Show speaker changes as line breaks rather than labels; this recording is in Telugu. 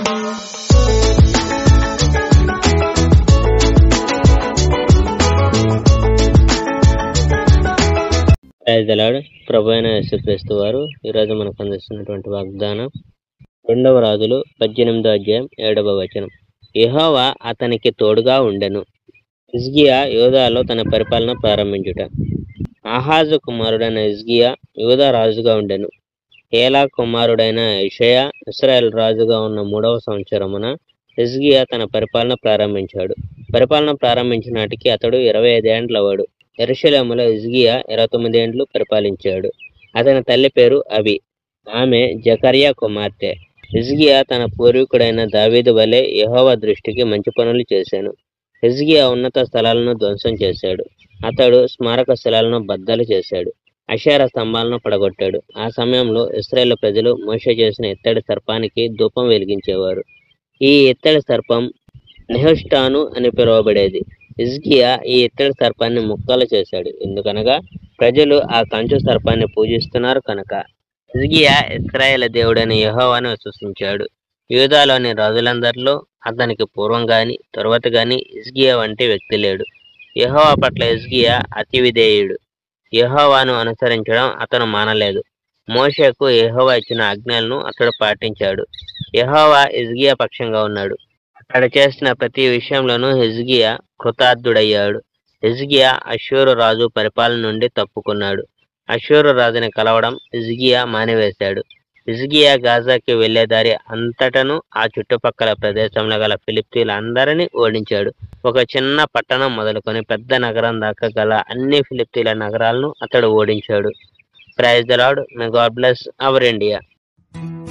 దలాడు ప్రభు అయిన యేసుక్రీస్తు వారు ఈరోజు మనకు అందిస్తున్నటువంటి వాగ్దానం రెండవ రాజులు పద్దెనిమిదో అధ్యాయం ఏడవ వచనం యెహోవా అతనికి తోడుగా ఉండెను హిజ్కియా యోధాలో తన పరిపాలన ప్రారంభించుట ఆహాజు కుమారుడైన హిజ్కియా యోధా రాజుగా ఉండెను ఏలా కుమారుడైన ఇషయా ఇస్రాయెల్ రాజుగా ఉన్న మూడవ సంవత్సరమున హిజ్కియా తన పరిపాలన ప్రారంభించాడు పరిపాలన ప్రారంభించిన నాటికి అతడు ఇరవై ఐదేండ్లవాడు ఎరుషలేములో హిజ్కియా ఇరవై తొమ్మిది ఏండ్లు పరిపాలించాడు అతని తల్లి పేరు అబి ఆమె జకర్యా కుమార్తె హిజ్కియా తన పూర్వీకుడైన దావీదు వలె యెహోవా దృష్టికి మంచి పనులు చేశాను హిజ్కియా ఉన్నత స్థలాలను ధ్వంసం చేశాడు అతడు స్మారక స్థలాలను బద్దలు చేశాడు అషార స్తంభాలను పడగొట్టాడు ఆ సమయంలో ఇస్రాయేల్ ప్రజలు మోషే చేసిన ఇత్తడి సర్పానికి ధూపం వెలిగించేవారు ఈ ఇత్తడి సర్పం నెహుష్టాను అని పిలువబడేది హిజ్కియా ఈ ఇత్తడి సర్పాన్ని ముక్కలు చేశాడు ఎందుకనగా ప్రజలు ఆ కంచు సర్పాన్ని పూజిస్తున్నారు కనుక హిజ్కియా ఇస్రాయేల్ దేవుడైన యెహోవాను విశ్వసించాడు యూదాలోని రాజులందరిలో అతనికి పూర్వం గాని తరువాత గాని హిజ్కియా వంటి వ్యక్తి లేడు యెహోవా పట్ల హిజ్కియా అతి విధేయుడు యెహోవాను అనుసరించడం అతను మానలేదు మోషేకు యెహోవా ఇచ్చిన ఆజ్ఞలను అతడు పాటించాడు యెహోవా హిజ్కియా పక్షంగా ఉన్నాడు అతడు చేసిన ప్రతి విషయంలోనూ హిజ్కియా కృతార్థుడయ్యాడు హిజ్కియా అశ్షూరు రాజు పరిపాలన నుండి తప్పుకున్నాడు అశ్షూరు రాజుని కలవడం హిజ్కియా మానివేశాడు హిజ్కియా గాజాకి వెళ్లే దారి అంతటను ఆ చుట్టుపక్కల ప్రదేశంలో గల ఫిలిప్తీలందరినీ ఓడించాడు ఒక చిన్న పట్టణం మొదలుకొని పెద్ద నగరం దాకా గల అన్ని ఫిలిప్తీల నగరాలను అతడు ఓడించాడు praise the Lord may God bless our India